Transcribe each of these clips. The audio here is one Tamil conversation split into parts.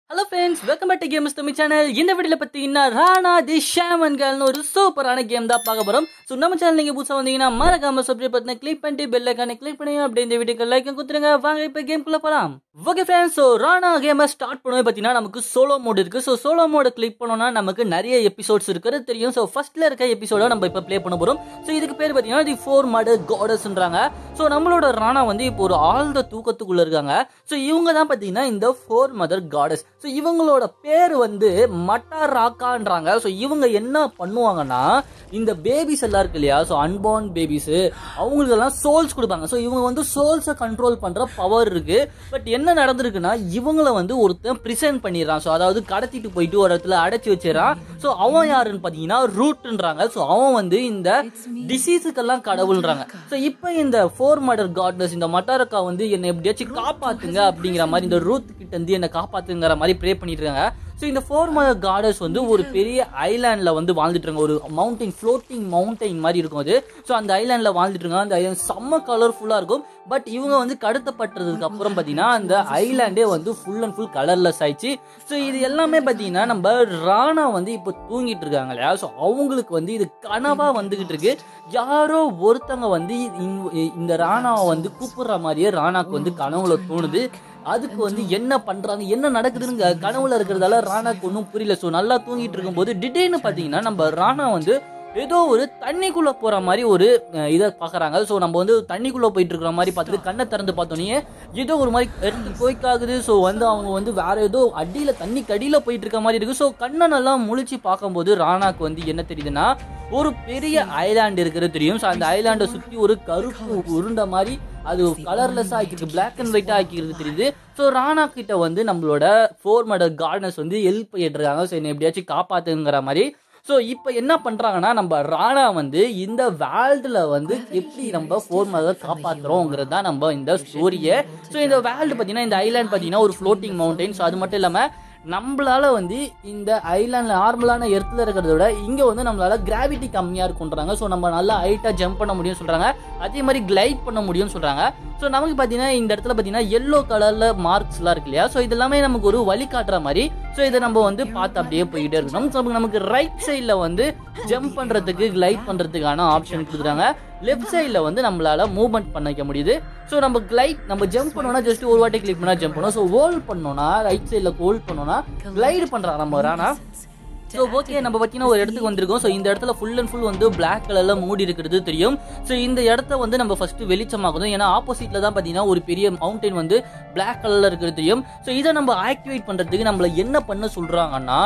Hello friends welcome back to games Tamil channel இந்த வீடியோல பார்த்தீங்கன்னா ராணா தி ஷாமன் கேர்ள்னு ஒரு சூப்பரான கேம் தான் பார்க்க போறோம் ஸோ நம்ம சேனல் நீங்க புதுசாக வந்தீங்கன்னா மறக்காம சப்ஸ்கிரைப் பண்ணி கிளிக் பண்ணிட்டு பெல் ஐக்கானை கிளிக் பண்ணி அப்படியே இந்த வீடியோக்கு லைக் கொடுத்துருங்க வாங்க இப்போ கேம்குள்ள போலாம் ஓகே ஃப்ரெண்ட்ஸ் ஸோ ராணா கேமை ஸ்டார்ட் பண்ணுவோம் பார்த்தீங்கன்னா நமக்கு சோலோ மோட் இருக்கு ஸோ சோலோ மோட கிளிக் பண்ணோம்னா நமக்கு நிறைய எபிசோட்ஸ் இருக்கிறது தெரியும் ஸோ ஃபர்ஸ்ட்ல இருக்க எபிசோட நம்ம இப்போ ப்ளே பண்ண போறோம் ஸோ இதுக்கு பேர் பார்த்தீங்கன்னா தி ஃபோர் மடு காடஸ்ன்றாங்க ஸோ நம்மளோட ராணா வந்து இப்போ ஒரு ஆழ்ந்த தூக்கத்துக்குள்ள இருக்காங்க ஸோ இவங்க தான் பார்த்தீங்கன்னா இந்த ஃபோர் மதர் காடஸ் ஸோ இவங்களோட பேர் வந்து மட்டா ராக்கான்றாங்க ஸோ இவங்க என்ன பண்ணுவாங்கன்னா இந்த பேபிஸ் எல்லாம் இருக்கு இல்லையா ஸோ அன்பார்ன் பேபிஸ் அவங்களுக்கு எல்லாம் சோல்ஸ் கொடுப்பாங்க ஸோ இவங்க வந்து சோல்ஸை கண்ட்ரோல் பண்ற பவர் இருக்கு பட் என்ன நடந்திருக்குன்னா இவங்கள வந்து ஒருத்தன் பிரிசென்ட் பண்ணிடுறான் ஸோ அதாவது கடத்திட்டு போயிட்டு ஒரு இடத்துல அடைச்சி வச்சிடறான் ஸோ அவன் யாருன்னு பார்த்தீங்கன்னா ரூட்ன்றாங்க ஸோ அவன் வந்து இந்த டிசீஸுக்கெல்லாம் கடவுள்ன்றாங்க ஸோ இப்போ இந்த ஃபோர் மடர் காட்னஸ் இந்த மட்டாரக்கா வந்து என்னை எப்படியாச்சும் காப்பாத்துங்க அப்படிங்கிற மாதிரி இந்த ரூத் கிட்ட இருந்து என்னை காப்பாத்துங்கிற மாதிரி ப்ரே பண்ணிட்டு இருக்காங்க ஸோ இந்த ஃபோர் மதர் காடஸ் வந்து ஒரு பெரிய ஐலாண்டில் வந்து வாழ்ந்துட்டு இருக்காங்க ஒரு மவுண்டைன் ஃப்ளோட்டிங் மவுண்டைன் மாதிரி இருக்கும் அது ஸோ அந்த ஐலாண்டில் வாழ்ந்துட்டு இருக்காங்க அந்த ஐலாண்ட் செம்ம கலர்ஃபுல்லாக இருக்கும் பட் இவங்க வந்து கடத்தப்பட்டதுக்கு அப்புறம் பார்த்தீங்கன்னா அந்த ஐலாண்டே வந்து ஃபுல் அண்ட் ஃபுல் கலர்லெஸ் ஆயிடுச்சு ஸோ இது எல்லாமே பார்த்தீங்கன்னா நம்ம ராணா வந்து இப்போ தூங்கிட்டு இருக்காங்க இல்லையா ஸோ அவங்களுக்கு வந்து இது கனவாக வந்துகிட்டு இருக்கு யாரோ ஒருத்தங்க வந்து இந்த- இந்த ராணாவை வந்து கூப்பிடுற மாதிரியே ராணாக்கு வந்து கனவுல தோணுது அதுக்கு வந்து என்ன பண்றாங்க என்ன நடக்குதுன்னு கனவுல இருக்கிறதால ராணாக்கு ஒன்றும் புரியல ஸோ நல்லா தூங்கிட்டு இருக்கும்போது திடீர்னு பார்த்தீங்கன்னா நம்ம ராணா வந்து ஏதோ ஒரு தண்ணிக்குள்ள போற மாதிரி ஒரு அஹ், இதை பாக்குறாங்க ஸோ நம்ம வந்து தண்ணிக்குள்ள போயிட்டு இருக்கிற மாதிரி பார்த்துட்டு கண்ணை திறந்து பார்த்தோன்னே ஏதோ ஒரு மாதிரி எர்த்து போய்க்காகுது ஸோ வந்து அவங்க வந்து வேற ஏதோ அடியில தண்ணிக்கு அடியில போயிட்டு இருக்க மாதிரி இருக்கு ஸோ கண்ணை நல்லா முழிச்சு பார்க்கும்போது ராணாக்கு வந்து என்ன தெரியுதுன்னா ஒரு பெரிய ஐலாண்ட் இருக்கிறது தெரியும் ஸோ அந்த ஐலாண்டை சுற்றி ஒரு கருப்பு உருண்டை மாதிரி அது கலர்லெஸ் ஆக்கிருக்கு பிளாக் அண்ட் ஒயிட்டா ஆக்கிருக்கு தெரியுது ஸோ ராணா கிட்ட வந்து நம்மளோட ஃபோர் மடர் கார்டனர்ஸ் வந்து ஹெல்ப் பண்ணிட்டு இருக்காங்க ஸோ என்னை எப்படியாச்சும் காப்பாத்துங்கிற மாதிரி ஸோ இப்போ என்ன பண்றாங்கன்னா நம்ம ராணா வந்து இந்த வேர்ல்டுல வந்து எப்படி நம்ம ஃபோர் மதர் காப்பாத்துறோங்கிறது தான் நம்ம இந்த ஸ்டோரியை ஸோ இந்த வேர்ல்டு பார்த்தீங்கன்னா இந்த ஐலாண்ட் பார்த்தீங்கன்னா ஒரு ஃப்ளோட்டிங் மவுண்டைன் ஸோ அது மட்டும் இல்லாமல் நம்மளால வந்து இந்த ஐலாண்ட்ல நார்மலான எர்த்தில் இருக்கிறத விட இங்க வந்து நம்மளால கிராவிட்டி கம்மியா இருக்குன்றாங்க ஸோ நம்ம நல்லா ஹைட்டா ஜம்ப் பண்ண முடியும்னு சொல்றாங்க அதே மாதிரி கிளைட் பண்ண முடியும்னு சொல்றாங்க ஸோ நமக்கு பார்த்தீங்கன்னா இந்த இடத்துல பார்த்தீங்கன்னா எல்லோ கலர்ல மார்க்ஸ்லாம் இருக்கு இல்லையா ஸோ இது எல்லாமே நமக்கு ஒரு வழி காட்டுற மாதிரி ஸோ இதை நம்ம வந்து பார்த்து அப்படியே போயிட்டே இருக்கணும் ஸோ நமக்கு ரைட் சைடில் வந்து ஜம்ப் பண்றதுக்கு கிளைட் பண்றதுக்கான ஆப்ஷன் கொடுக்குறாங்க லெஃப்ட் சைடில் வந்து நம்மளால மூவ்மெண்ட் பண்ணிக்க முடியுது ஸோ நம்ம கிளைட் நம்ம ஜம்ப் பண்ணோம்னா ஜஸ்ட் ஒரு வாட்டி கிளிக் பண்ணா ஜம்ப் பண்ணோம் ஸோ ஹோல்ட் பண்ணோம்னா ரைட் சைடில் ஹோல்ட் பண்ணோம்னா கிளைடு பண்றாங்க நம்ம ராணா ஸோ ஓகே நம்ம பார்த்தீங்கன்னா ஒரு இடத்துக்கு வந்திருக்கோம் ஸோ இந்த இடத்துல ஃபுல் அண்ட் ஃபுல் வந்து பிளாக் கலர்ல மூடி இருக்கிறது தெரியும் ஸோ இந்த இடத்த வந்து நம்ம ஃபர்ஸ்ட் வெளிச்சமாக்கணும் ஏன்னா ஆப்போசிட்ல தான் பார்த்தீங்கன்னா ஒரு பெரிய மவுண்டைன் வந்து பிளாக் கலர்ல இருக்கிறது தெரியும் ஸோ இதை நம்ம ஆக்டிவேட் பண்றதுக்கு நம்மள என்ன பண்ண சொல்றாங்கன்னா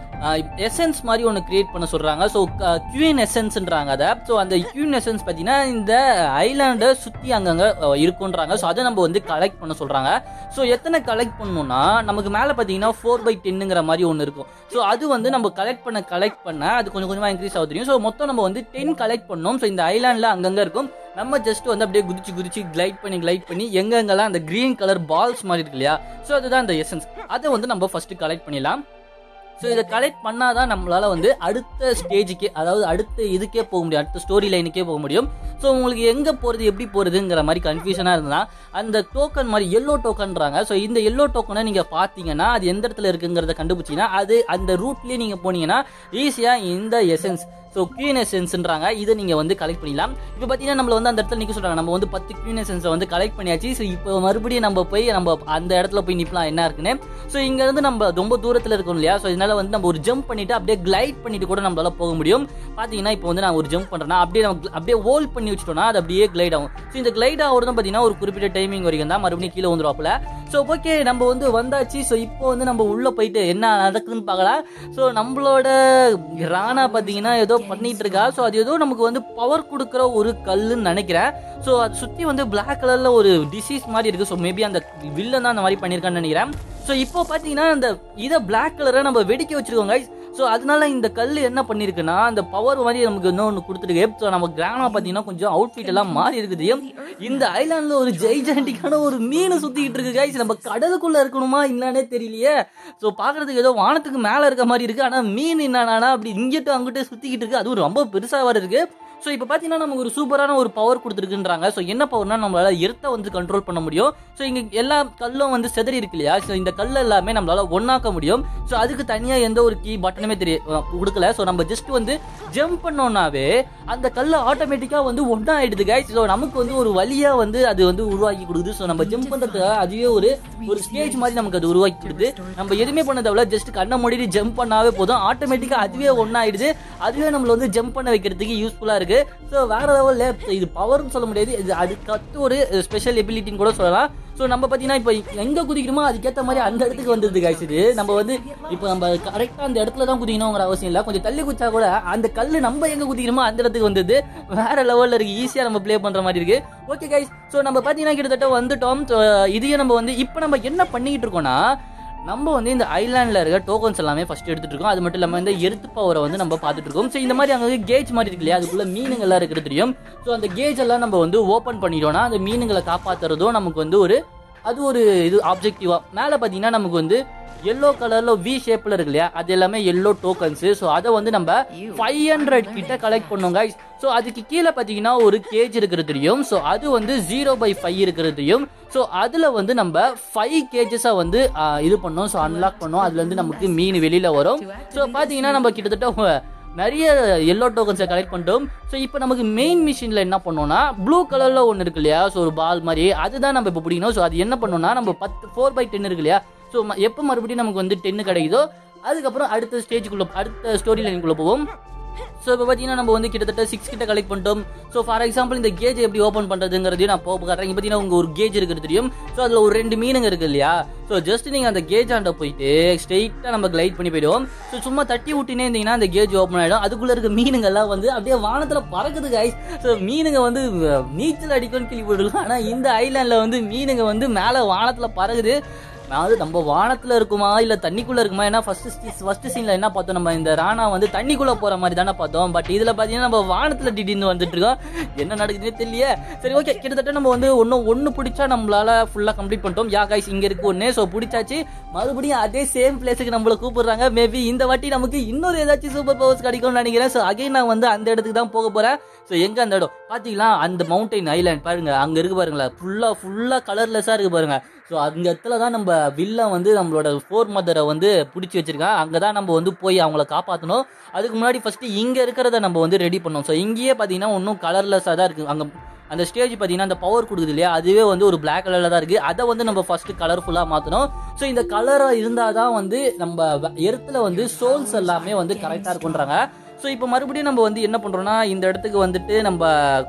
எசன்ஸ் மாதிரி ஒன்று கிரியேட் பண்ண சொல்றாங்க ஸோ கியூன் எசன்ஸ்ன்றாங்க அதை ஸோ அந்த கியூன் எசன்ஸ் பார்த்தீங்கன்னா இந்த ஐலாண்டை சுற்றி அங்கங்கே இருக்குன்றாங்க ஸோ அதை நம்ம வந்து கலெக்ட் பண்ண சொல்றாங்க ஸோ எத்தனை கலெக்ட் பண்ணணும்னா நமக்கு மேலே பார்த்தீங்கன்னா ஃபோர் பை டென்னுங்கிற மாதிரி ஒன்று இருக்கும் ஸோ அது வந்து நம்ம கலெக்ட் பண்ண கலெக்ட் பண்ண அது கொஞ்சம் கொஞ்சமாக இன்க்ரீஸ் ஆகுது தெரியும் ஸோ மொத்தம் நம்ம வந்து டென் கலெக்ட் பண்ணோம் ஸோ இந்த ஐலாண்டில் அங்கங்கே இருக்கும் நம்ம ஜஸ்ட் வந்து அப்படியே குதிச்சு குதிச்சு கிளைட் பண்ணி கிளைட் பண்ணி எங்கெங்கெல்லாம் அந்த கிரீன் கலர் பால்ஸ் மாதிரி இருக்கு இல்லையா ஸோ அதுதான் அந்த எசன்ஸ் அதை வந்து நம்ம ஃபர்ஸ்ட் கலெக்ட் பண்ணிடலாம் ஸோ இதை கலெக்ட் பண்ணாதான் நம்மளால வந்து அடுத்த ஸ்டேஜுக்கே அதாவது அடுத்த இதுக்கே போக முடியும் அடுத்த ஸ்டோரி லைனுக்கே போக முடியும் ஸோ உங்களுக்கு எங்கே போகிறது எப்படி போகிறதுங்கிற மாதிரி கன்ஃபியூஷனாக இருந்தா அந்த டோக்கன் மாதிரி எல்லோ டோக்கன்றாங்க ஸோ இந்த எல்லோ டோக்கனை நீங்கள் பார்த்தீங்கன்னா அது எந்த இடத்துல இருக்குங்கிறத கண்டுபிடிச்சிங்கன்னா அது அந்த ரூட்லேயே நீங்கள் போனீங்கன்னா ஈஸியாக இந்த எசன்ஸ் ஸோ கியூன் எசன்ஸ்ன்றாங்க இதை நீங்கள் வந்து கலெக்ட் பண்ணிடலாம் இப்போ பார்த்தீங்கன்னா நம்மள வந்து அந்த இடத்துல நிற்க சொல்கிறாங்க நம்ம வந்து பத்து கியூன் எசன்ஸை வந்து கலெக்ட் பண்ணியாச்சு ஸோ இப்போ மறுபடியும் நம்ம போய் நம்ம அந்த இடத்துல போய் நிற்கலாம் என்ன இருக்குன்னு ஸோ இங்கேருந்து நம்ம ரொம்ப தூரத்தில் இருக்கோம் இல்லையா ஸோ இதனால வந்து நம்ம ஒரு ஜம்ப் பண்ணிட்டு அப்படியே கிளைட் பண்ணிட்டு கூட நம்மளால போக முடியும் பார்த்தீங்கன்னா இப்போ வந்து நான் ஒரு ஜம்ப் பண்ணுறேன்னா அப்படியே நம்ம அப்படியே ஹோல்ட் பண்ணி வச்சுட்டோம்னா அது அப்படியே கிளைட் ஆகும் ஸோ இந்த கிளைட் ஆகிறதும் பார்த்தீங்கன்னா ஒரு குறிப்பிட்ட டைமிங் வரைக்கும் தான் மறுபடியும் கீழே வந்துருவாப்புல ஸோ ஓகே நம்ம வந்து வந்தாச்சு ஸோ இப்போ வந்து நம்ம உள்ள போயிட்டு என்ன நடக்குதுன்னு பார்க்கலாம் ஸோ நம்மளோட ராணா பார்த்தீங்கன்னா ஏதோ பண்ணிட்டு இருக்கா ஸோ அது ஏதோ நமக்கு வந்து பவர் கொடுக்குற ஒரு கல்லுன்னு நினைக்கிறேன் ஸோ அது சுற்றி வந்து Black கலர்ல ஒரு டிசீஸ் மாதிரி இருக்கு ஸோ மேபி அந்த வில்லன் தான் அந்த மாதிரி பண்ணியிருக்கான்னு நினைக்கிறேன் ஸோ இப்போ பார்த்தீங்கன்னா அந்த இதை Black கலரை நம்ம வெடிக்க வச்சிருக்கோம் guys ஸோ அதனால இந்த கல் என்ன பண்ணிருக்குன்னா அந்த பவர் மாதிரி நமக்கு இன்னொன்று கொடுத்துருக்கு ஸோ நம்ம கிராமம் பார்த்தீங்கன்னா கொஞ்சம் அவுட்ஃபிட் எல்லாம் மாறி இருக்குது இந்த ஐலாண்டில் ஒரு ஜெய்ஜாண்டிக்கான ஒரு மீன் சுத்திக்கிட்டு இருக்கு guys நம்ம கடலுக்குள்ள இருக்கணுமா என்னன்னே தெரியலையே ஸோ பார்க்கறதுக்கு ஏதோ வானத்துக்கு மேலே இருக்க மாதிரி இருக்கு ஆனால் மீன் என்னன்னா அப்படி இங்கிட்டு அங்கிட்டு சுத்திக்கிட்டு இருக்கு அதுவும் ரொம்ப பெருசாக வர இருக்கு ஸோ இப்போ பார்த்தீங்கன்னா நமக்கு ஒரு சூப்பரான ஒரு பவர் கொடுத்துருக்குன்றாங்க ஸோ என்ன பவர்னா நம்மளால எர்த்தை வந்து கண்ட்ரோல் பண்ண முடியும் ஸோ இங்கே எல்லா கல்லும் வந்து செதறி இருக்கு இல்லையா ஸோ இந்த கல் எல்லாமே நம்மளால ஒன்னாக்க முடியும் ஸோ அதுக்கு தனியாக எந்த ஒரு கீ பட்டனுமே தெரிய அஹ் கொடுக்கல ஸோ நம்ம ஜஸ்ட் வந்து ஜம்ப் பண்ணோம்னாவே அந்த கல் ஆட்டோமேட்டிக்காக வந்து ஒன்றா ஆயிடுது கைஸ் ஸோ நமக்கு வந்து ஒரு வழியாக வந்து அது வந்து உருவாக்கி கொடுக்குது ஸோ நம்ம ஜம்ப் பண்ணுறதுக்கு அதுவே ஒரு ஒரு ஸ்டேஜ் மாதிரி நமக்கு அது உருவாக்கி கொடுக்குது நம்ம எதுவுமே பண்ண தேவையில்ல ஜஸ்ட் கண்ணை மூடிட்டு ஜம்ப் பண்ணாவே போதும் ஆட்டோமேட்டிக்காக அதுவே ஒன்றாயிடுது அதுவே நம்மள வந்து ஜம்ப் பண்ண வைக்கிறதுக்கு யூஸ்ஃபுல்லாக இருக்கு ஸோ வேற லெவலில் இது பவர்னு சொல்ல முடியாது இது அதுக்கடுத்து ஒரு ஸ்பெஷல் எபிலிட்டின்னு கூட சொல்லலாம் ஸோ நம்ம பார்த்தீங்கன்னா இப்போ எங்கே குதிக்கிறோமோ அதுக்கேற்ற மாதிரி அந்த இடத்துக்கு வந்துருது guys இது நம்ம வந்து இப்போ நம்ம கரெக்டாக அந்த இடத்துல தான் குதிக்கணுங்கிற அவசியம் இல்லை கொஞ்சம் தள்ளி குதிச்சா கூட அந்த கல் நம்ம எங்கே குதிக்கிறோமோ அந்த இடத்துக்கு வந்தது வேற லெவலில் இருக்கு ஈஸியாக நம்ம ப்ளே பண்ணுற மாதிரி இருக்கு ஓகே கைஸ் ஸோ நம்ம பார்த்தீங்கன்னா கிட்டத்தட்ட வந்துட்டோம் So, இதையே நம்ம வந்து இப்போ நம்ம என்ன பண்ணிக்கிட்டு இருக்கோம்னா நம்ம வந்து இந்த ஐலாண்டில் இருக்க டோக்கன்ஸ் எல்லாமே ஃபர்ஸ்ட் எடுத்துட்டு இருக்கோம் அது மட்டும் இல்லாமல் இந்த எர்த் பவரை வந்து நம்ம பார்த்துட்டு இருக்கோம் ஸோ இந்த மாதிரி அங்கே கேஜ் மாதிரி இருக்கு இல்லையா அதுக்குள்ள மீனுங்கள்லாம் இருக்கிறது தெரியும் ஸோ அந்த கேஜ் எல்லாம் நம்ம வந்து ஓப்பன் பண்ணிட்டோம்னா அந்த மீனுங்களை காப்பாற்றுறதும் நமக்கு வந்து ஒரு அது ஒரு இது ஆப்ஜெக்டிவா மேலே பார்த்தீங்கன்னா நமக்கு வந்து எல்லோ கலர்ல வி ஷேப்ல இருக்கு இல்லையா அது எல்லாமே எல்லோ டோக்கன்ஸ் ஸோ அதை வந்து நம்ம ஃபைவ் ஹண்ட்ரட் கிட்ட கலெக்ட் பண்ணோம் guys ஸோ அதுக்கு கீழே பார்த்தீங்கன்னா ஒரு கேஜ் இருக்கிறது தெரியும் ஸோ அது வந்து ஜீரோ பை ஃபைவ் இருக்கிறது தெரியும் ஸோ அதில் வந்து நம்ம ஃபைவ் கேஜஸாக வந்து ஆ, இது பண்ணோம் ஸோ அன்லாக் பண்ணோம் அதுலேருந்து நமக்கு மீன் வெளியில் வரும் ஸோ பார்த்தீங்கன்னா நம்ம கிட்டத்தட்ட நிறைய எல்லோ டோக்கன்ஸை கலெக்ட் பண்ணிட்டோம் ஸோ இப்போ நமக்கு மெயின் மிஷினில் என்ன பண்ணோம்னா ப்ளூ கலரில் ஒன்று இருக்கு இல்லையா ஸோ ஒரு பால் மாதிரி அதுதான் நம்ம இப்போ பிடிக்கணும் ஸோ அது என்ன பண்ணோம்னா நம்ம பத்து ஃபோர் பை டென் இருக்கு இல்லையா ஸோ எப்போ மறுபடியும் நமக்கு வந்து டென்னு கிடைக்குதோ அதுக்கப்புறம் அடுத்த ஸ்டேஜுக்குள்ளே அடுத்த ஸ்டோரி லைனுக்குள்ளே போவோம் ஸோ இப்போ பார்த்தீங்கன்னா நம்ம வந்து கிட்டத்தட்ட சிக்ஸ் கிட்ட கலெக்ட் பண்ணிட்டோம் ஸோ ஃபார் எக்ஸாம்பிள் இந்த கேஜ் எப்படி ஓப்பன் பண்ணுறதுங்கிறதையும் நான் போக காட்டுறேன் இங்க பார்த்தீங்கன்னா உங்க ஒரு கேஜ் இருக்கிறது தெரியும் ஸோ அதில் ஒரு ரெண்டு மீனுங்க இருக்கு இல்லையா ஸோ ஜஸ்ட் நீங்கள் அந்த கேஜ் ஆண்ட போயிட்டு ஸ்ட்ரெயிட்டாக நம்ம கிளைட் பண்ணி போயிடுவோம் ஸோ சும்மா தட்டி விட்டினே இருந்தீங்கன்னா அந்த கேஜ் ஓப்பன் ஆகிடும் அதுக்குள்ளே இருக்க மீனுங்கெல்லாம் வந்து அப்படியே வானத்தில் பறக்குது guys ஸோ மீனுங்க வந்து அஹ், நீச்சல் அடிக்கும்னு கேள்விப்பட்டிருக்கோம் ஆனால் இந்த ஐலாண்டில் வந்து மீனுங்க வந்து மேலே வானத்தில் பறகுது அதாவது நம்ம வானத்துல இருக்குமா இல்ல தண்ணிக்குள்ள இருக்குமா ஏன்னா ஃபர்ஸ்ட் ஃபர்ஸ்ட் சீன்ல என்ன பார்த்தோம் நம்ம இந்த ராணா வந்து தண்ணிக்குள்ள போற மாதிரி தானே பார்த்தோம் பட் இதுல பாத்தீங்கன்னா நம்ம வானத்துல திடீர்னு வந்துட்டு இருக்கோம் என்ன நடக்குதுன்னே தெரியல சரி ஓகே கிட்டத்தட்ட நம்ம வந்து ஒன்னும் ஒன்னு பிடிச்சா நம்மளால ஃபுல்லா கம்ப்ளீட் பண்ணிட்டோம் யா கைஸ் இங்க இருக்கு ஒண்ணு ஸோ பிடிச்சாச்சு மறுபடியும் அதே சேம் பிளேஸுக்கு நம்மள கூப்பிடுறாங்க மேபி இந்த வாட்டி நமக்கு இன்னொரு ஏதாச்சும் சூப்பர் பவர்ஸ் கிடைக்கும்னு நினைக்கிறேன் ஸோ அகைன் நான் வந்து அந்த இடத்துக்கு தான் போக போறேன் ஸோ எங்க அந்த இடம் பாத்தீங்களா அந்த மவுண்டைன் ஐலாண்ட் பாருங்க அங்க இருக்கு பாருங்களேன் ஃபுல்லா ஃபுல்லா கலர்லெஸ்ஸா இருக்கு பாருங்க ஸோ அந்த இடத்துல தான் நம்ம வில்லன் வந்து நம்மளோட ஃபோர் மதரை வந்து பிடிச்சி வச்சிருக்கான் அங்கே தான் நம்ம வந்து போய் அவங்கள காப்பாற்றணும் அதுக்கு முன்னாடி ஃபர்ஸ்ட் இங்கே இருக்கிறத நம்ம வந்து ரெடி பண்ணோம் ஸோ இங்கேயே பார்த்தீங்கன்னா இன்னும் கலர்லெஸ்ஸாக தான் இருக்குது அங்கே அந்த ஸ்டேஜ் பார்த்தீங்கன்னா அந்த பவர் கொடுக்குது இல்லையா அதுவே வந்து ஒரு பிளாக் கலரில் தான் இருக்குது அதை வந்து நம்ம ஃபர்ஸ்ட் கலர்ஃபுல்லாக மாற்றணும் ஸோ இந்த கலராக இருந்தால் தான் வந்து நம்ம எர்த்தில் வந்து சோல்ஸ் எல்லாமே வந்து கரெக்டாக இருக்குன்றாங்க ஸோ இப்போ மறுபடியும் நம்ம வந்து என்ன பண்ணுறோம்னா இந்த இடத்துக்கு வந்துட்டு நம்ம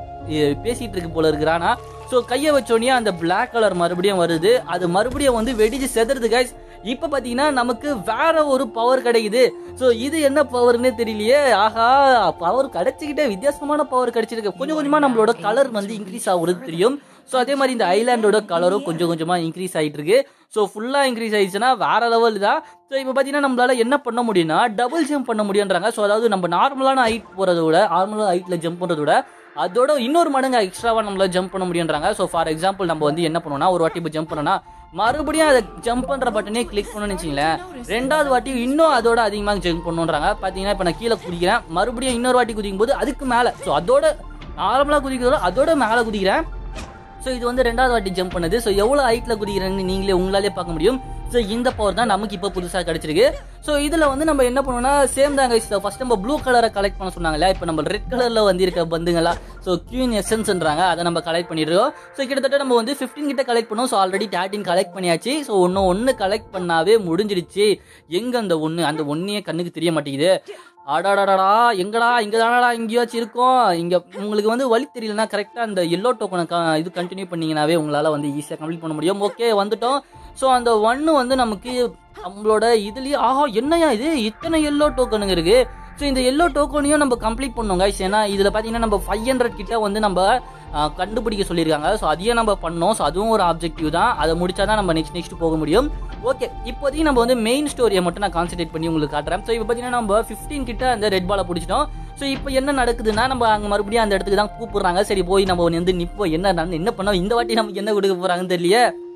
இ- பேசிட்டு இருக்கு போல இருக்கிறானா ஸோ கையை வச்சோடனே அந்த Black கலர் மறுபடியும் வருது அது மறுபடியும் வந்து வெடிச்சு செதறுது guys இப்போ பார்த்தீங்கன்னா நமக்கு வேற ஒரு பவர் கிடைக்குது ஸோ இது என்ன பவர்னே தெரியலையே ஆஹா பவர் கிடைச்சிக்கிட்டே வித்தியாசமான பவர் கிடைச்சிருக்கு கொஞ்சம் கொஞ்சமாக நம்மளோட கலர் வந்து இன்க்ரீஸ் ஆகுறது தெரியும் ஸோ அதே மாதிரி இந்த ஐலாண்டோட கலரும் கொஞ்சம் கொஞ்சமாக இன்க்ரீஸ் ஆகிட்டு இருக்கு ஸோ ஃபுல்லாக இன்க்ரீஸ் ஆயிடுச்சுன்னா வேற லெவல் தான் ஸோ இப்போ பார்த்தீங்கன்னா நம்மளால என்ன பண்ண முடியும்னா டபுள் ஜம்ப் பண்ண முடியுன்றாங்க ஸோ அதாவது நம்ம நார்மலான ஹைட் போகிறத விட நார்மலான ஹைட்டில் ஜம்ப் பண்ணுறத விட அதோட இன்னொரு மடங்கு எக்ஸ்ட்ராவாக நம்மளால ஜம்ப் பண்ண முடியுன்றாங்க ஸோ ஃபார் எக்ஸாம்பிள் நம்ம வந்து என்ன பண்ணோம்னா ஒரு வாட்டி இப்போ ஜம்ப் பண்ணோம்னா மறுபடியும் அதை ஜம்ப் பண்ணுற பட்டனே கிளிக் பண்ணணும்னு வச்சிங்களேன் ரெண்டாவது வாட்டி இன்னும் அதோட அதிகமாக ஜம்ப் பண்ணுன்றாங்க பார்த்தீங்கன்னா இப்போ நான் கீழே குதிக்கிறேன் மறுபடியும் இன்னொரு வாட்டி குதிக்கும் போது அதுக்கு மேலே ஸோ அதோட நார்மலாக குதிக்கிறதோட அதோட மேலே குதிக்கிறேன் ஸோ இது வந்து ரெண்டாவது வாட்டி ஜம்ப் பண்ணுது ஸோ எவ்வளோ ஹைட்டில் குதிக்கிறேன்னு நீங்களே உங்களாலே பார்க்க முடியும் ஸோ இந்த பவர் தான் நமக்கு இப்போ புதுசாக கிடைச்சிருக்கு ஸோ இதில் வந்து நம்ம என்ன பண்ணோம்னா சேம் தான் கைஸ் ஃபர்ஸ்ட் நம்ம ப்ளூ கலரை கலெக்ட் பண்ண சொன்னாங்கல்ல இப்போ நம்ம ரெட் கலரில் வந்து இருக்க பந்துங்களா ஸோ கியூன் எசன்ஸ்ன்றாங்க அதை நம்ம கலெக்ட் பண்ணிடுறோம் ஸோ கிட்டத்தட்ட நம்ம வந்து 15 கிட்ட கலெக்ட் பண்ணோம் ஸோ ஆல்ரெடி தேர்ட்டின் கலெக்ட் பண்ணியாச்சு ஸோ ஒன்று ஒன்று கலெக்ட் பண்ணாவே முடிஞ்சிடுச்சு எங்கே அந்த ஒன்று அந்த ஒன்றையே கண்ணுக்கு தெரிய மாட்டேங்குது அடாடாடா எங்கடா இங்க தானடா எங்கேயாச்சும் இருக்கும் இங்க உங்களுக்கு வந்து வழி தெரியலனா கரெக்டா அந்த எல்லோ டோக்கனை இது கண்டினியூ பண்ணீங்கனாவே உங்களால வந்து ஈஸியா கம்ப்ளீட் பண்ண முடியும் ஓகே வந்துட்டோம் ஸோ அந்த ஒன்னு வந்து நமக்கு நம்மளோட இதுலயே ஆஹா என்னையா இது இத்தனை எல்லோ டோக்கனுங்க இருக்கு ஸோ இந்த எல்லோ டோக்கனையும் நம்ம கம்ப்ளீட் பண்ணோம் guys ஏன்னா இதில் பார்த்தீங்கன்னா நம்ம ஃபைவ் ஹண்ட்ரட் கிட்ட வந்து நம்ம ஆ, கண்டுபிடிக்க சொல்லியிருக்காங்க ஸோ அதையும் நம்ம பண்ணோம் ஸோ அதுவும் ஒரு ஆப்ஜெக்டிவ் தான் அதை முடிச்சா தான் நம்ம நெக்ஸ்ட் நெக்ஸ்ட் போக முடியும் ஓகே இப்போதைக்கு நம்ம வந்து மெயின் ஸ்டோரியை மட்டும் நான் கான்சென்ட்ரேட் பண்ணி உங்களுக்கு காட்டுறேன் ஸோ இப்போ பார்த்தீங்கன்னா நம்ம 15 கிட்ட அந்த ரெட் பாலை பிடிச்சிட்டோம் ஸோ இப்போ என்ன நடக்குதுன்னா நம்ம அங்கே மறுபடியும் அந்த இடத்துக்கு தான் கூப்பிடுறாங்க சரி போய் நம்ம வந்து நிப்போம் என்ன நடந்து- என்ன பண்ணோம் இந்த வாட்டி நமக்கு என்ன கொடுக்க போறாங்கன்னு தெரியல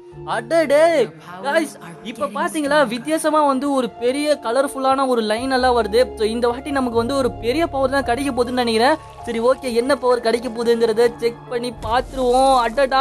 அடடே guys இப்ப பாத்தீங்களா வித்தியாசமா வந்து ஒரு பெரிய கலர்ஃபுல்லான ஒரு லைன் எல்லாம் வருது ஸோ இந்த வாட்டி நமக்கு வந்து ஒரு பெரிய பவர் தான் கிடைக்க போகுதுன்னு நினைக்கிறேன் சரி ஓகே என்ன பவர் கிடைக்க போகுதுங்கிறத செக் பண்ணி பார்த்துருவோம் அடடா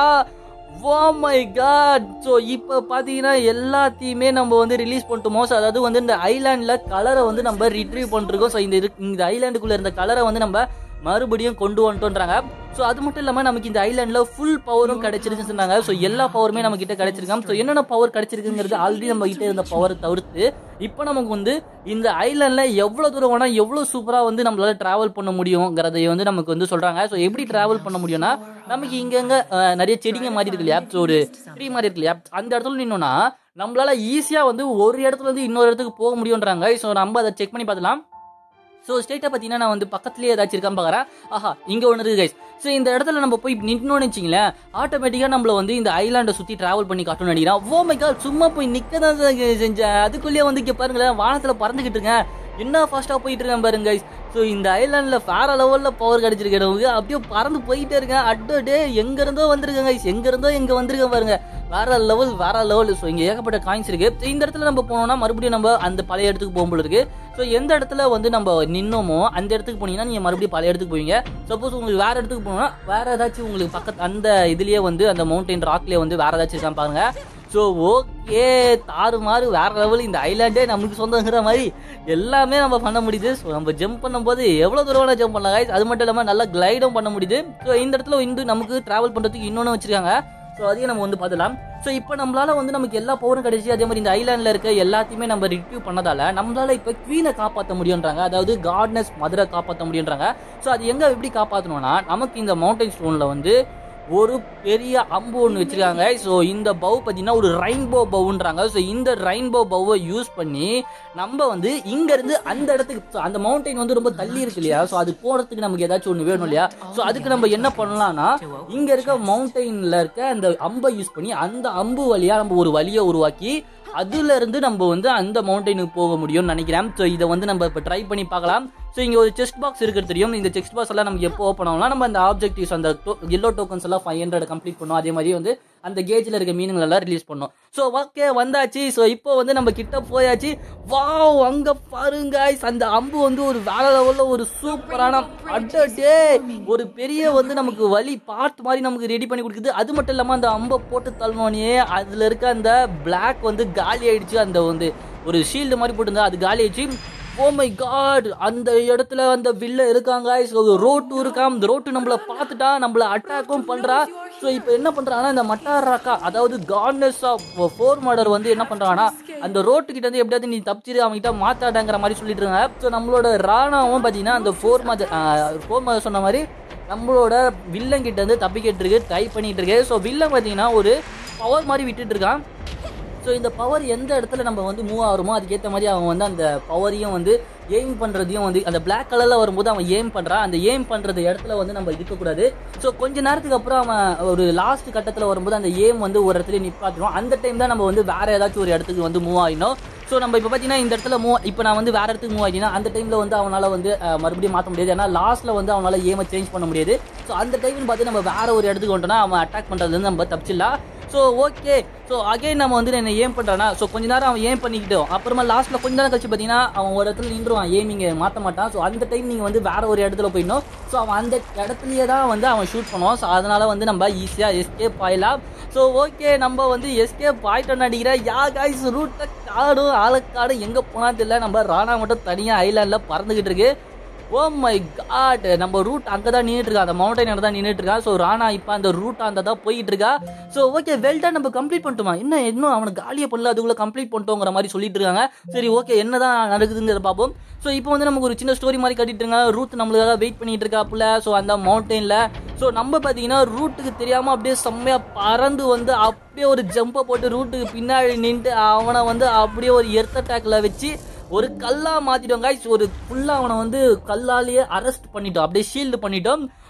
ஓ மை காட் ஸோ இப்போ பார்த்தீங்கன்னா எல்லாத்தையுமே நம்ம வந்து ரிலீஸ் பண்ணிட்டோமோ ஸோ அதாவது வந்து இந்த ஐலாண்டில் கலரை வந்து நம்ம ரிட்ரீவ் பண்ணிருக்கோம் ஸோ இந்த இரு- இந்த ஐலாண்டுக்குள்ளே இருந்த கலரை வந்து நம்ம மறுபடியும் கொண்டு வந்துட்டோன்றாங்க ஸோ அது மட்டும் இல்லாமல் நமக்கு இந்த ஐலாண்டில் ஃபுல் பவரும் கிடைச்சிருச்சுன்னு சொன்னாங்க ஸோ எல்லா பவருமே நம்ம கிட்ட கிடைச்சிருக்காம் ஸோ என்னென்ன பவர் கிடைச்சிருக்குங்கிறது ஆல்ரெடி நம்ம கிட்ட இருந்த பவரை தவிர்த்து இப்போ நமக்கு வந்து இந்த ஐலாண்டில் எவ்வளோ தூரம் வேணால் எவ்வளோ சூப்பராக வந்து நம்மளால டிராவல் பண்ண முடியுங்கிறதை வந்து நமக்கு வந்து சொல்கிறாங்க ஸோ எப்படி டிராவல் பண்ண முடியும்னா நமக்கு இங்கங்க அஹ், நிறைய செடிங்க மாதிரி இருக்கு இல்லையா ஸோ ஒரு ட்ரீ மாதிரி இருக்கு இல்லையா அந்த இடத்துல நின்னோம்னா நம்மளால ஈஸியாக வந்து ஒரு இடத்துல இருந்து இன்னொரு இடத்துக்கு போக முடியுன்றாங்க ஸோ நம்ம அதை செக் பண்ணி பார்க்கலாம் ஸோ ஸ்டேட்டாக பார்த்தீங்கன்னா நான் வந்து பக்கத்துலேயே ஏதாச்சும் இருக்கான்னு பார்க்குறேன் ஆஹா இங்கே ஒன்று இருக்குது கைஸ் ஸோ இந்த இடத்துல நம்ம போய் நின்னோன்னு வச்சிங்களேன் ஆட்டோமேட்டிக்காக நம்மள வந்து இந்த ஐலாண்டை சுற்றி ட்ராவல் பண்ணி காட்டணும்னு நினைக்கிறேன் ஓ மை காட் சும்மா போய் நிற்க தான் செஞ்சேன் அதுக்குள்ளேயே வந்து இங்கே பாருங்களேன் வானத்தில் பறந்துக்கிட்டு இருக்கேன் என்ன ஃபாஸ்ட்டாக போயிட்டு இருக்கேன் பாருங்க கைஸ் ஸோ இந்த ஐலாண்டில் வேற லெவலில் பவர் கிடைச்சிருக்கு எனக்கு அப்படியே பறந்து போயிட்டே இருக்கேன் அட்டோ டே எங்கேருந்தோ வந்திருக்கேன் கைஸ் எங்கேருந்தோ இங்கே வந்திருக்கேன் பாருங்க வேற லெவல் வேற லெவல் ஸோ இங்கே ஏகப்பட்ட காயின்ஸ் இருக்கு So, இந்த இடத்துல நம்ம போனோம்னா மறுபடியும் நம்ம அந்த பழைய இடத்துக்கு போகும்போது இருக்கு ஸோ எந்த இடத்துல வந்து நம்ம நின்னோமோ அந்த இடத்துக்கு போனீங்கன்னா நீங்கள் மறுபடியும் பழைய இடத்துக்கு போவீங்க சப்போஸ் உங்களுக்கு வேற இடத்துக்கு போனோம்னா வேற ஏதாச்சும் உங்களுக்கு பக்கத்து அந்த இதுலயே வந்து அந்த மவுண்டைன் ராக்லேயே வந்து வேற ஏதாச்சும் இருக்கான்னு பாருங்க ஸோ ஓகே தாறு மாறு வேற லெவல் இந்த ஐலாண்டே நமக்கு சொந்தங்கிற மாதிரி எல்லாமே நம்ம பண்ண முடியுது ஸோ நம்ம ஜம்ப் பண்ணும்போது எவ்வளோ தூரம் வேணா ஜம்ப் பண்ணலாம் guys. அது மட்டும் இல்லாமல் நல்லா கிளைடும் பண்ண முடியுது ஸோ இந்த இடத்துல இன்னும் நமக்கு டிராவல் பண்ணுறதுக்கு இன்னொன்று வச்சிருக்காங்க ஸோ அதையும் நம்ம வந்து பார்த்துலாம் ஸோ இப்போ நம்மளால வந்து நமக்கு எல்லா பவரும் கிடைச்சி அதே மாதிரி இந்த ஐலாண்டில் இருக்க எல்லாத்தையுமே நம்ம ரிட்யூவ் பண்ணதால நம்மளால இப்போ குவீனை காப்பாற்ற முடியுன்றாங்க அதாவது காட்னஸ் மதுரை காப்பாற்ற முடியுன்றாங்க ஸோ அது எங்கே எப்படி காப்பாற்றணும்னா நமக்கு இந்த மவுண்டைன் ஸ்டோனில் வந்து ஒரு பெரிய அம்பு ஒன்று வச்சிருக்காங்க ஸோ இந்த பவ் பார்த்தீங்கன்னா ஒரு ரெயின்போ பவுன்றாங்க ஸோ இந்த ரெயின்போ பவ்வை யூஸ் பண்ணி நம்ம வந்து இங்கேருந்து அந்த இடத்துக்கு so அந்த மவுண்டைன் வந்து ரொம்ப தள்ளி இருக்கு இல்லையா ஸோ அது போகிறதுக்கு நமக்கு ஏதாச்சும் ஒன்று வேணும் இல்லையா ஸோ அதுக்கு நம்ம என்ன பண்ணலாம்னா இங்கே இருக்க மவுண்டைனில் இருக்க அந்த அம்பை யூஸ் பண்ணி அந்த அம்பு வழியாக நம்ம ஒரு வழியை உருவாக்கி அதுல இருந்து நம்ம வந்து அந்த மவுண்டைனுக்கு போக முடியும்னு நினைக்கிறேன் ஸோ இதை வந்து நம்ம இப்போ ட்ரை பண்ணி பார்க்கலாம் ஸோ இங்கே ஒரு செஸ்ட் பாக்ஸ் இருக்கிறது தெரியும் இந்த செஸ்ட் பாக்ஸ் எல்லாம் நமக்கு எப்போ ஓப்பன் ஆகலாம் நம்ம அந்த ஆப்ஜெக்டிவ்ஸ் அந்த எல்லோ டோக்கன்ஸ் எல்லாம் ஃபைவ் ஹண்ட்ரட் கம்ப்ளீட் பண்ணோம் அதே மாதிரி வந்து அந்த கேஜில் இருக்க மீனுங்கள் எல்லாம் ரிலீஸ் பண்ணோம் ஸோ ஓகே வந்தாச்சு ஸோ இப்போ வந்து நம்ம கிட்ட போயாச்சு வாவ் அங்க பாருங்க guys. அந்த அம்பு வந்து ஒரு வேற லெவலில் ஒரு சூப்பரான அடடே ஒரு பெரிய வந்து நமக்கு வழி பார்ட் மாதிரி நமக்கு ரெடி பண்ணி கொடுக்குது அது மட்டும் இல்லாமல் அந்த அம்பை போட்டு தள்ளனோடனே அதில் இருக்க அந்த Black வந்து காலி ஆயிடுச்சு அந்த வந்து ஒரு ஷீல்டு மாதிரி போட்டிருந்தா அது காலி ஆயிடுச்சு ஓ மை காட் அந்த இடத்துல அந்த வில்ல இருக்காங்க ஸோ ரோட்டு இருக்காம் இந்த ரோட்டு நம்மள பார்த்துட்டா நம்மள அட்டாக்கும் பண்றா ஸோ இப்போ என்ன பண்றாங்கன்னா இந்த மட்டாராக்கா அதாவது காட்னஸ் ஆஃப் ஃபோர் மர்டர் வந்து என்ன பண்றாங்கன்னா அந்த ரோட்டு கிட்ட இருந்து எப்படியாவது நீ தப்பிச்சிரு அவங்ககிட்ட மாத்தாடாங்கிற மாதிரி சொல்லிட்டு இருக்காங்க ஸோ நம்மளோட ராணாவும் பார்த்தீங்கன்னா அந்த ஃபோர் மதர் ஃபோர் மதர் சொன்ன மாதிரி நம்மளோட வில்லன் கிட்ட இருந்து தப்பிக்கிட்டு இருக்கு ட்ரை பண்ணிட்டு இருக்கு ஸோ வில்லன் பார்த்தீங்கன்னா ஒரு பவர் மாதிரி விட்டுட்டு இருக்கான் ஸோ இந்த பவர் எந்த இடத்துல நம்ம வந்து மூவ் ஆகிறோமோ அதுக்கேற்ற மாதிரி அவன் வந்து அந்த பவரையும் வந்து எய்ம் பண்ணுறதையும் வந்து அந்த பிளாக் கலரில் வரும்போது அவன் ஏம் பண்ணுறான் அந்த ஏம் பண்ணுறது இடத்துல வந்து நம்ம இருக்கக்கூடாது ஸோ கொஞ்ச நேரத்துக்கு அப்புறம் அவன் ஒரு லாஸ்ட் கட்டத்தில் வரும்போது அந்த ஏம் வந்து ஒரு இடத்துல நிப்பாட்டுரும் அந்த டைம் தான் நம்ம வந்து வேற ஏதாச்சும் ஒரு இடத்துக்கு வந்து மூவ் ஆகினோம் ஸோ நம்ம இப்போ பார்த்தீங்கன்னா இந்த இடத்துல மூவ் இப்போ நான் வந்து வேற இடத்துக்கு மூவ் ஆகினா அந்த டைமில் வந்து அவனால் வந்து அஹ், மறுபடியும் மாற்ற முடியாது ஏன்னா லாஸ்ட்டில் வந்து அவனால் ஏமை சேஞ்ச் பண்ண முடியாது ஸோ அந்த டைம்னு பார்த்து நம்ம வேற ஒரு இடத்துக்கு வந்துட்டோம்னா அவன் அட்டாக் பண்ணுறதுலேருந்து நம்ம தப்பிச்சிடலாம் ஸோ ஓகே ஸோ அகைன் நம்ம வந்து என்ன ஏம் பண்ணுறானா ஸோ கொஞ்ச நேரம் அவன் ஏம் பண்ணிக்கிட்டோம் அப்புறமா லாஸ்ட்டில் கொஞ்ச நேரம் கழிச்சு பார்த்தீங்கன்னா அவன் ஒரு இடத்துல நின்றுவான் ஏமிங்க மாற்ற மாட்டான் ஸோ அந்த டைம் நீங்கள் வந்து வேற ஒரு இடத்துல போயிடணும் ஸோ அவன் அந்த இடத்துலயே தான் வந்து அவன் ஷூட் பண்ணுவான் ஸோ அதனால வந்து நம்ம ஈஸியாக எஸ்கேப் ஆயிடலாம் ஸோ ஓகே நம்ம வந்து எஸ்கேப் ஆயிட்டோம்னு நினைக்கிறேன் யா காய்ஸ் ரூட்டை காடும் ஆலக்காடும் எங்கே போனா தெரியல நம்ம ராணா மட்டும் தனியாக ஐலாண்டில் பறந்துக்கிட்டு இருக்கு ஓ மை காட் நம்ம ரூட் அங்கே தான் நின்றுட்டு இருக்கா அந்த மவுண்டைன் தான் நின்றுட்டு இருக்கா ஸோ ராணா இப்போ அந்த ரூட் அந்த தான் போயிட்டு இருக்கா ஸோ ஓகே வெல்டன் நம்ம கம்ப்ளீட் பண்ணிட்டோமா என்ன இன்னும் அவனுக்கு காலியை பண்ணல அதுக்குள்ள கம்ப்ளீட் பண்ணிட்டோங்கிற மாதிரி சொல்லிட்டு இருக்காங்க சரி ஓகே என்னதான் நடக்குதுங்கிறத பார்ப்போம் ஸோ இப்போ வந்து நமக்கு ஒரு சின்ன ஸ்டோரி மாதிரி கட்டிட்டு இருக்காங்க ரூட் நம்மளுக்காக வெயிட் பண்ணிட்டு இருக்காப்புல ஸோ அந்த மவுண்டெயினில் ஸோ நம்ம பார்த்தீங்கன்னா ரூட்டுக்கு தெரியாமல் அப்படியே செம்மையாக பறந்து வந்து அப்படியே ஒரு ஜம்பை போட்டு ரூட்டுக்கு பின்னாடி நின்று அவனை வந்து அப்படியே ஒரு எர்த் அட்டாக்ல வச்சு ஒரு கல்லா மாத்திட்டோம் guys ஒரு ஃபுல்லா அவனை வந்து கல்லாலேயே அரெஸ்ட் பண்ணிட்டோம் அப்படியே ஷீல்டு பண்ணிட்டோம்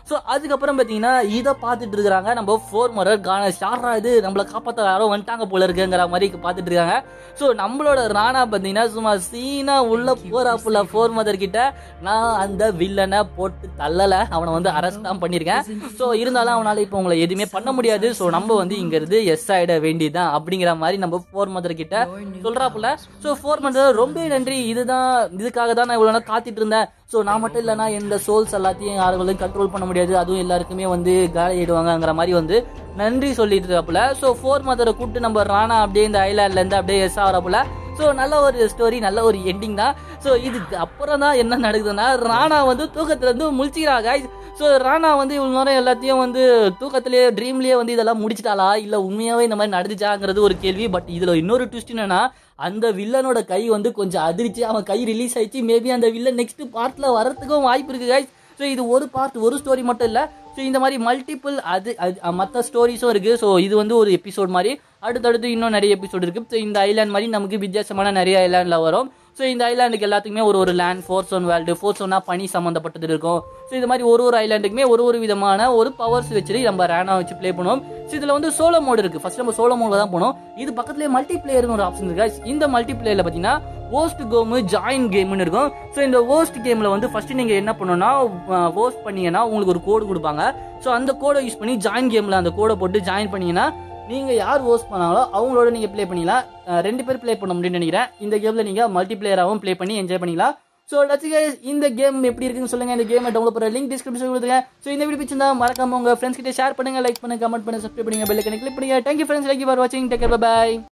ஸோ அதுக்கப்புறம் பார்த்தீங்கன்னா இதை பார்த்துட்டு இருக்கிறாங்க நம்ம ஃபோர் மரர் கான ஷாரா இது நம்மளை காப்பாற்ற யாரோ வந்துட்டாங்க போல இருக்குங்கிற மாதிரி பார்த்துட்டு இருக்காங்க ஸோ நம்மளோட ராணா பார்த்தீங்கன்னா சும்மா சீனா உள்ள போறாப்புல ஃபோர் மதர் கிட்ட நான் அந்த வில்லனை போட்டு தள்ளலை அவனை வந்து அரெஸ்ட் தான் பண்ணியிருக்கேன் ஸோ இருந்தாலும் அவனால் இப்போ உங்களை எதுவுமே பண்ண முடியாது ஸோ நம்ம வந்து இங்கிருந்து எஸ் ஆயிட வேண்டியதுதான் அப்படிங்கிற மாதிரி நம்ம ஃபோர் மதர் கிட்ட சொல்றாப்புல ஸோ ஃபோர் மதர் ரொம்ப நன்றி இதுதான் இதுக்காக தான் நான் இவ்வளோ நேரம் காத்துட்டு இருந்தேன் ஸோ நான் மட்டும் இல்லைனா இந்த சோல்ஸ் எல்லாத்தையும் யாருகளையும் கண்ட்ரோல் பண்ண முடியாது அதுவும் எல்லாருக்குமே வந்து காலிடுவாங்கங்கிற மாதிரி வந்து நன்றி சொல்லிட்டு இருக்காப்புல ஸோ ஃபோர் மதரை கூப்பிட்டு நம்ம ராணா அப்படியே இந்த ஐலாண்ட்ல இருந்து அப்படியே எஸ் ஆகிறப்புல ஸோ நல்ல ஒரு ஸ்டோரி நல்ல ஒரு எண்டிங் தான் ஸோ இதுக்கு அப்புறம் தான் என்ன நடக்குதுன்னா ராணா வந்து தூக்கத்துல இருந்து முழிச்சிக்கிறாங்க ஸோ ராணா வந்து இவ்வளோ நேரம் எல்லாத்தையும் வந்து தூக்கத்திலேயே ட்ரீம்லேயே வந்து இதெல்லாம் முடிச்சிட்டாளா இல்லை உண்மையாகவே இந்த மாதிரி நடந்துச்சாங்கிறது ஒரு கேள்வி பட் இதில் இன்னொரு ட்விஸ்ட் என்னன்னா அந்த வில்லனோட கை வந்து கொஞ்சம் அதிர்ச்சி அவன் கை ரிலீஸ் ஆயிடுச்சு மேபி அந்த வில்லன் நெக்ஸ்ட் பார்ட்டில் வரத்துக்கும் வாய்ப்பு இருக்கு guys ஸோ இது ஒரு பார்ட் ஒரு ஸ்டோரி மட்டும் இல்லை ஸோ இந்த மாதிரி மல்டிபிள் அது மற்ற ஸ்டோரிஸும் இருக்குது ஸோ இது வந்து ஒரு எபிசோட் மாதிரி அடுத்தடுத்து இன்னும் நிறைய எபிசோட் இருக்குது ஸோ இந்த ஐலாண்ட் மாதிரி நமக்கு வித்தியாசமான நிறைய ஐலாண்டில் வரும் ஸோ இந்த ஐலாண்டுக்கு எல்லாத்துக்குமே ஒரு ஒரு land force one world force ஒன்னா பனி சம்மந்தப்பட்டது இருக்கும் ஸோ இது மாதிரி ஒரு ஒரு ஐலாண்டுக்குமே ஒரு ஒரு விதமான ஒரு பவர்ஸ் வச்சுட்டு நம்ம ரேனா வச்சு ப்ளே பண்ணுவோம் ஸோ இதில் வந்து சோலோ மோடு இருக்குது ஃபர்ஸ்ட் நம்ம சோலோ மோடில் தான் போனோம் இது பக்கத்துலேயே மல்டி பிளேயர்னு ஒரு ஆப்ஷன் இருக்கு guys. இந்த மல்டி பிளேயரில் பார்த்தீங்கன்னா ஓஸ்ட் கோமு ஜாயின் கேம்னு இருக்கும் ஸோ இந்த ஓஸ்ட் கேமில் வந்து ஃபர்ஸ்ட் நீங்கள் என்ன பண்ணணும்னா ஓஸ்ட் பண்ணீங்கன்னா உங்களுக்கு ஒரு கோடு கொடுப்பாங்க ஸோ அந்த கோடை யூஸ் பண்ணி ஜாயின் கேமில் அந்த கோடை போட்டு ஜாயின் பண்ணீங்கன்னா நீங்கள் யார் ஹோஸ்ட் பண்ணாங்களோ அவங்களோட நீங்கள் ப்ளே பண்ணிக்கலாம் அஹ் ரெண்டு பேர் ப்ளே பண்ண முடியும்னு நினைக்கிறேன் இந்த கேமில் நீங்கள் மல்டி பிளேயராகவும் ப்ளே பண்ணி என்ஜாய் பண்ணிக்கலாம் ஸோ லட்சிக இந்த கேம் எப்படி இருக்குன்னு சொல்லுங்க இந்த கேமை டவுன்லோட் பண்ணுற லிங்க் டிஸ்கிரிப்ஷன் கொடுத்துருங்க ஸோ இந்த வீடியோ பிடிச்சிருந்தா மறக்காம உங்க ஃப்ரெண்ட்ஸ் கிட்ட ஷேர் பண்ணுங்க லைக் பண்ணுங்க கமெண்ட் பண்ணுங்க சப்ஸ்கிரைப் பண்ணுங்க பெல் ஐக்கனை கிளிக் பண்ணுங்க தேங்க்யூ ஃப்ரெண்ட்ஸ் லைக் ஃபார் வாட்சிங் டேக் பை